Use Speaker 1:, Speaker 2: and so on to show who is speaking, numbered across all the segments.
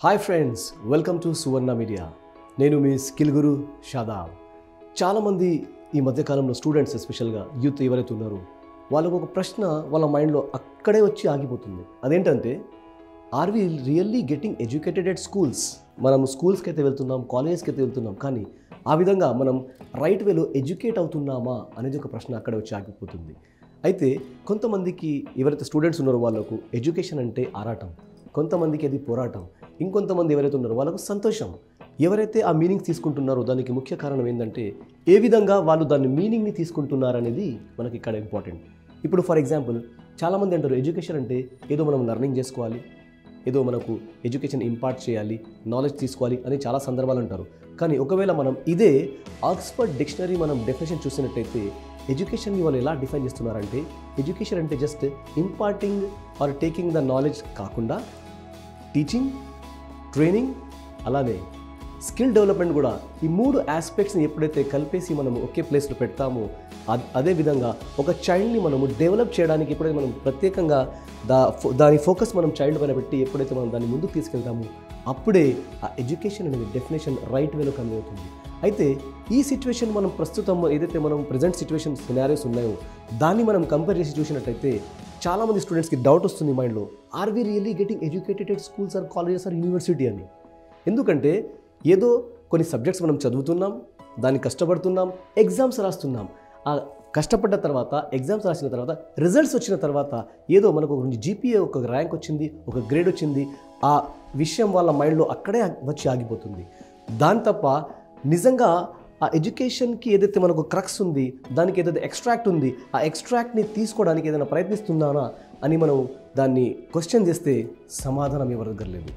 Speaker 1: hi friends welcome to Suvarna media నేను మీ skill గురు షాదాబ్ చాలామంది ఈ మధ్యకాలంలో స్టూడెంట్స్ ఎస్పెషల్గా యూత్ ఎవరైతే ఉన్నారో వాళ్ళకు ఒక ప్రశ్న వాళ్ళ మైండ్లో అక్కడే వచ్చి ఆగిపోతుంది అదేంటంటే are we really getting educated at schools మనం స్కూల్స్కి అయితే వెళ్తున్నాం కాలేజెస్కి అయితే వెళ్తున్నాం కానీ ఆ విధంగా మనం రైట్ వేలో ఎడ్యుకేట్ అవుతున్నామా అనేది ఒక ప్రశ్న అక్కడే వచ్చి ఆగిపోతుంది అయితే కొంతమందికి ఎవరైతే స్టూడెంట్స్ ఉన్నారో వాళ్ళకు ఎడ్యుకేషన్ అంటే ఆరాటం కొంతమందికి అది పోరాటం ఇంకొంతమంది ఎవరైతే ఉన్నారో వాళ్ళకు సంతోషం ఎవరైతే ఆ మీనింగ్స్ తీసుకుంటున్నారో దానికి ముఖ్య కారణం ఏంటంటే ఏ విధంగా వాళ్ళు దాని మీనింగ్ని తీసుకుంటున్నారనేది మనకి ఇక్కడ ఇంపార్టెంట్ ఇప్పుడు ఫర్ ఎగ్జాంపుల్ చాలామంది అంటారు ఎడ్యుకేషన్ అంటే ఏదో మనం లర్నింగ్ చేసుకోవాలి ఏదో మనకు ఎడ్యుకేషన్ ఇంపార్ట్ చేయాలి నాలెడ్జ్ తీసుకోవాలి అని చాలా సందర్భాలు అంటారు కానీ ఒకవేళ మనం ఇదే ఆక్స్ఫర్డ్ డిక్షనరీ మనం డెఫినేషన్ చూసినట్టయితే ఎడ్యుకేషన్ని వాళ్ళు ఎలా డిఫైన్ చేస్తున్నారంటే ఎడ్యుకేషన్ అంటే just imparting or taking the knowledge కాకుండా టీచింగ్ ట్రైనింగ్ అలానే స్కిల్ డెవలప్మెంట్ కూడా ఈ మూడు ఆస్పెక్ట్స్ని ఎప్పుడైతే కలిపేసి మనం ఒకే ప్లేస్లో పెడతామో అద్- అదే విధంగా ఒక చైల్డ్ని మనము డెవలప్ చేయడానికి ఎప్పుడైతే మనం ప్రత్యేకంగా దా ఫో- దాని ఫోకస్ మనం చైల్డ్ పైన పెట్టి ఎప్పుడైతే మనం దాన్ని ముందుకు తీసుకెళ్తామో అప్పుడే ఆ ఎడ్యుకేషన్ అనేది డెఫినేషన్ రైట్ వేలో కన్వే అవుతుంది అయితే ఈ సిచ్యువేషన్ మనం ప్రస్తుతం ఏదైతే మనం ప్రజెంట్ సిచ్యువేషన్ సినారియోస్ ఉన్నాయో దాన్ని మనం కంపేర్ చేసి చూసినట్టయితే చాలామంది స్టూడెంట్స్కి డౌట్ వస్తుంది మైండ్లో are we really getting educated schools or colleges or university అని ఎందుకంటే ఏదో కొన్ని సబ్జెక్ట్స్ మనం చదువుతున్నాం దాన్ని కష్టపడుతున్నాం ఎగ్జామ్స్ రాస్తున్నాం ఆ కష్టపడ్డ తర్వాత ఎగ్జామ్స్ రాసిన తర్వాత రిజల్ట్స్ వచ్చిన తర్వాత ఏదో మనకు ఒక జీపీఏ ఒక ర్యాంక్ వచ్చింది ఒక గ్రేడ్ వచ్చింది ఆ విషయం వాళ్ళ మైండ్లో అక్కడే వచ్చి ఆగిపోతుంది దాని తప్ప నిజంగా ఆ ఎడ్యుకేషన్కి ఏదైతే మనకు క్రక్స్ ఉంది దానికి ఏదైతే ఎక్స్ట్రాక్ట్ ఉంది ఆ ఎక్స్ట్రాక్ట్ని తీసుకోవడానికి ఏదైనా ప్రయత్నిస్తున్నానా అని మనం దాన్ని క్వశ్చన్ చేస్తే సమాధానం ఎవరి దగ్గర లేదు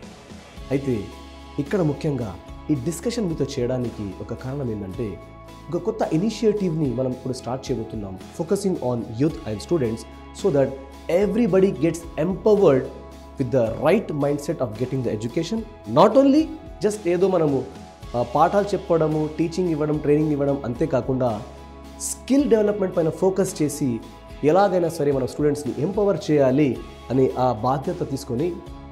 Speaker 1: అయితే ఇక్కడ ముఖ్యంగా ఈ డిస్కషన్ మీతో చేయడానికి ఒక కారణం ఏంటంటే ఒక కొత్త ఇనిషియేటివ్ని మనం ఇప్పుడు స్టార్ట్ చేయబోతున్నాం focusing on youth and students so that everybody gets empowered with the right mind set of getting the education not only just ఏదో మనము ఆ, పాఠాలు చెప్పడము టీచింగ్ ఇవ్వడం ట్రైనింగ్ ఇవ్వడం అంతేకాకుండా స్కిల్ డెవలప్మెంట్ పైన ఫోకస్ చేసి ఎలాగైనా సరే మన స్టూడెంట్స్ని ఎంపవర్ చేయాలి అని ఆ బాధ్యత తీసుకొని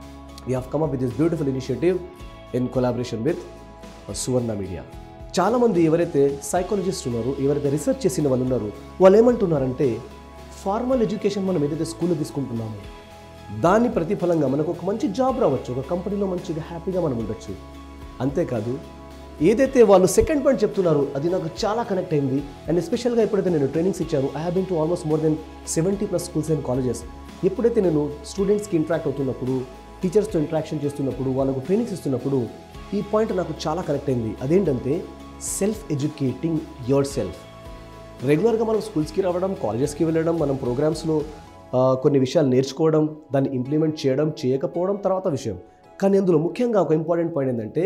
Speaker 1: we have come up with this beautiful initiative in collaboration with Suvarna media చాలామంది ఎవరైతే సైకాలజిస్ట్ ఉన్నారో ఎవరైతే రీసెర్చ్ చేసిన వాళ్ళు ఉన్నారో వాళ్ళు ఏమంటున్నారంటే ఫార్మల్ ఎడ్యుకేషన్ మనం ఏదైతే స్కూల్లో తీసుకుంటున్నామో దాని ప్రతిఫలంగా మనకు ఒక మంచి జాబ్ రావచ్చు ఒక కంపెనీలో మంచిగా హ్యాపీగా మనం ఉండొచ్చు అంతేకాదు ఏదైతే వాళ్ళు సెకండ్ పాయింట్ చెప్తున్నారో అది నాకు చాలా కనెక్ట్ అయింది అండ్ ఎస్పెషల్గా ఎప్పుడైతే నేను ట్రైనింగ్స్ ఇచ్చాను I have been to almost more than seventy plus schools and colleges ఎప్పుడైతే నేను స్టూడెంట్స్కి ఇంటరాక్ట్ అవుతున్నప్పుడు టీచర్స్తో ఇంటరాక్షన్ చేస్తున్నప్పుడు వాళ్ళకు ట్రైనింగ్స్ ఇస్తున్నప్పుడు ఈ పాయింట్ నాకు చాలా కనెక్ట్ అయింది అదేంటంటే సెల్ఫ్ ఎడ్యుకేటింగ్ యువర్ సెల్ఫ్ రెగ్యులర్గా మనం స్కూల్స్కి రావడం కాలేజెస్కి వెళ్ళడం మనం ప్రోగ్రామ్స్లో ఆ, కొన్ని విషయాలు నేర్చుకోవడం దాన్ని ఇంప్లిమెంట్ చేయడం చేయకపోవడం తర్వాత విషయం కానీ అందులో ముఖ్యంగా ఒక ఇంపార్టెంట్ పాయింట్ ఏంటంటే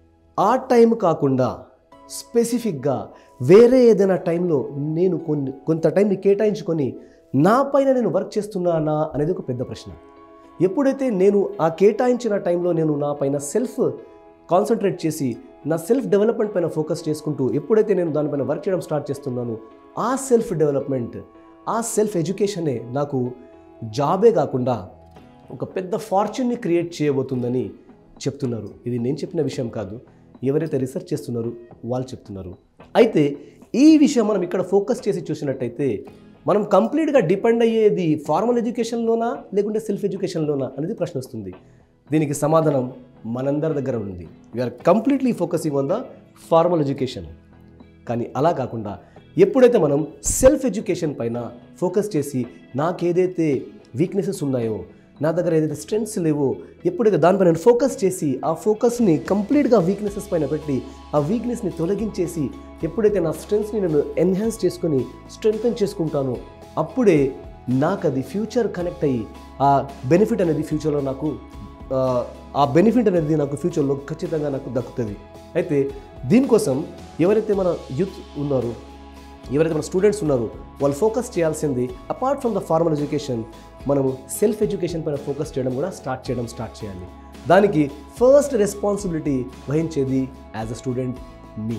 Speaker 1: ఆ టైం కాకుండా స్పెసిఫిక్గా వేరే ఏదైనా టైంలో నేను కొన్ని కొంత టైంని కేటాయించుకొని నా పైన నేను వర్క్ చేస్తున్నానా అనేది ఒక పెద్ద ప్రశ్న ఎప్పుడైతే నేను ఆ కేటాయించిన టైంలో నేను నా పైన సెల్ఫ్ కాన్సన్ట్రేట్ చేసి నా సెల్ఫ్ డెవలప్మెంట్ పైన ఫోకస్ చేసుకుంటూ ఎప్పుడైతే నేను దానిపైన వర్క్ చేయడం స్టార్ట్ చేస్తున్నానో ఆ సెల్ఫ్ డెవలప్మెంట్ ఆ సెల్ఫ్ ఎడ్యుకేషనే నాకు జాబే కాకుండా ఒక పెద్ద ఫార్చ్యూన్ని క్రియేట్ చేయబోతుందని చెప్తున్నారు ఇది నేను చెప్పిన విషయం కాదు ఎవరైతే రీసెర్చ్ చేస్తున్నారో వాళ్ళు చెప్తున్నారు అయితే ఈ విషయం మనం ఇక్కడ ఫోకస్ చేసి చూసినట్టయితే మనం కంప్లీట్గా డిపెండ్ అయ్యేది ఫార్మల్ ఎడ్యుకేషన్లోనా లేకుంటే సెల్ఫ్ ఎడ్యుకేషన్లోనా అనేది ప్రశ్న వస్తుంది దీనికి సమాధానం మనందరి దగ్గర ఉంది we are completely focusing on the formal education కానీ అలా కాకుండా ఎప్పుడైతే మనం సెల్ఫ్ ఎడ్యుకేషన్ పైన ఫోకస్ చేసి నాకేదైతే వీక్నెసెస్ ఉన్నాయో నా దగ్గర ఏదైతే స్ట్రెంగ్స్ లేవో ఎప్పుడైతే దానిపైన నేను ఫోకస్ చేసి ఆ ఫోకస్ని కంప్లీట్గా వీక్నెసెస్ పైన పెట్టి ఆ వీక్నెస్ని తొలగించేసి ఎప్పుడైతే నా స్ట్రెంగ్స్ని నేను ఎన్హాన్స్ చేసుకొని స్ట్రెంగ్తన్ చేసుకుంటానో అప్పుడే నాకు అది ఫ్యూచర్ కనెక్ట్ అయ్యి ఆ బెనిఫిట్ అనేది ఫ్యూచర్లో నాకు ఆ, ఆ బెనిఫిట్ అనేది నాకు ఫ్యూచర్లో ఖచ్చితంగా నాకు దక్కుతుంది అయితే దీనికోసం ఎవరైతే మన యూత్ ఉన్నారో ఎవరైతే మన స్టూడెంట్స్ ఉన్నారో వాళ్ళు ఫోకస్ చేయాల్సింది apart from the formal education మనము సెల్ఫ్ ఎడ్యుకేషన్ పైన ఫోకస్ చేయడం కూడా స్టార్ట్ చేయడం స్టార్ట్ చేయాలి దానికి ఫస్ట్ రెస్పాన్సిబిలిటీ వహించేది యాజ్ అ స్టూడెంట్ మీ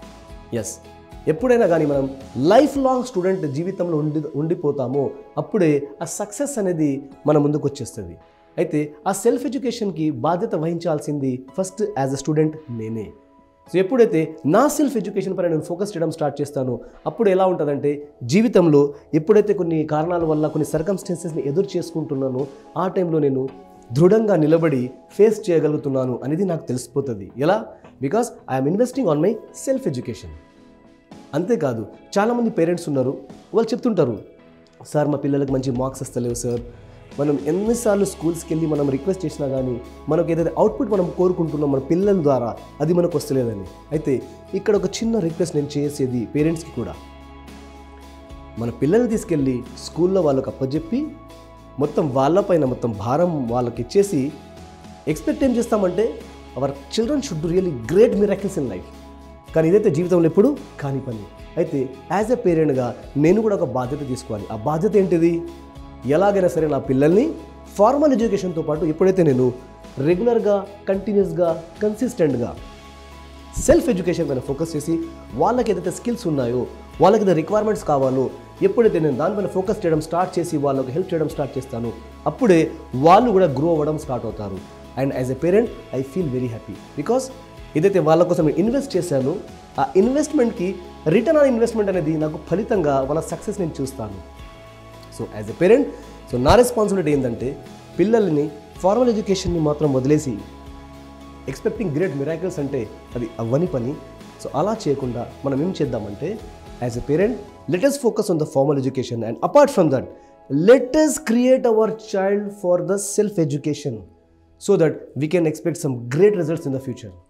Speaker 1: ఎస్ ఎప్పుడైనా కానీ మనం లైఫ్ లాంగ్ స్టూడెంట్ జీవితంలో ఉండి ఉండిపోతామో అప్పుడే ఆ సక్సెస్ అనేది మన ముందుకు వచ్చేస్తుంది అయితే ఆ సెల్ఫ్ ఎడ్యుకేషన్కి బాధ్యత వహించాల్సింది ఫస్ట్ యాజ్ అ స్టూడెంట్ నేనే సో ఎప్పుడైతే నా సెల్ఫ్ ఎడ్యుకేషన్ పైన నేను ఫోకస్ చేయడం స్టార్ట్ చేస్తానో అప్పుడు ఎలా ఉంటుందంటే జీవితంలో ఎప్పుడైతే కొన్ని కారణాల వల్ల కొన్ని సర్కమ్స్టెన్సెస్ని ఎదురు చేసుకుంటున్నానో ఆ టైంలో నేను దృఢంగా నిలబడి ఫేస్ చేయగలుగుతున్నాను అనేది నాకు తెలిసిపోతుంది ఎలా because I'm investing on my self education అంతేకాదు చాలామంది పేరెంట్స్ ఉన్నారు వాళ్ళు చెప్తుంటారు సార్ మా పిల్లలకు మంచి మార్క్స్ వస్తలేవు సార్ మనం ఎన్నిసార్లు స్కూల్స్కి వెళ్ళి మనం రిక్వెస్ట్ చేసినా కానీ మనకు ఏదైతే అవుట్పుట్ మనం కోరుకుంటున్నాం మన పిల్లల ద్వారా అది మనకు వస్తలేదని అయితే ఇక్కడ ఒక చిన్న రిక్వెస్ట్ నేను చేసేది పేరెంట్స్కి కూడా మన పిల్లల్ని తీసుకెళ్ళి స్కూల్లో వాళ్ళకి అప్పచెప్పి మొత్తం వాళ్ళపైన మొత్తం భారం వాళ్ళకి ఇచ్చేసి ఎక్స్పెక్ట్ ఏం చేస్తామంటే our children should really great miracles in life కానీ ఇదైతే జీవితంలో ఎప్పుడు కాని పని అయితే యాజ్ ఎ పేరెంట్గా నేను కూడా ఒక బాధ్యత తీసుకోవాలి ఆ బాధ్యత ఏంటిది ఎలాగైనా సరే నా పిల్లల్ని ఫార్మల్ ఎడ్యుకేషన్తో పాటు ఎప్పుడైతే నేను రెగ్యులర్గా కంటిన్యూస్గా కన్సిస్టెంట్గా సెల్ఫ్ ఎడ్యుకేషన్ పైన ఫోకస్ చేసి వాళ్ళకి ఏదైతే స్కిల్స్ ఉన్నాయో వాళ్ళకి ఏదైతే రిక్వైర్మెంట్స్ కావాలో ఎప్పుడైతే నేను దానిపైన ఫోకస్ చేయడం స్టార్ట్ చేసి వాళ్ళకి హెల్ప్ చేయడం స్టార్ట్ చేస్తానో అప్పుడే వాళ్ళు కూడా గ్రో అవ్వడం స్టార్ట్ అవుతారు and as a parent I feel very happy because ఏదైతే వాళ్ళ కోసం నేను ఇన్వెస్ట్ చేశానో ఆ ఇన్వెస్ట్మెంట్కి రిటర్న్ ఆన్ ఇన్వెస్ట్మెంట్ అనేది నాకు ఫలితంగా వాళ్ళ సక్సెస్ నేను చూస్తాను so as a parent so నా రెస్పాన్సిబిలిటీ ఏంటంటే పిల్లల్ని ఫార్మల్ ఎడ్యుకేషన్ని మాత్రం వదిలేసి ఎక్స్పెక్టింగ్ గ్రేట్ మిరాకిల్స్ అంటే అది అవ్వని పని సో అలా చేయకుండా మనం ఏం చేద్దామంటే as a parent let's focus on the formal education and apart from that let's create our child for the self education so that we can expect some great results in the future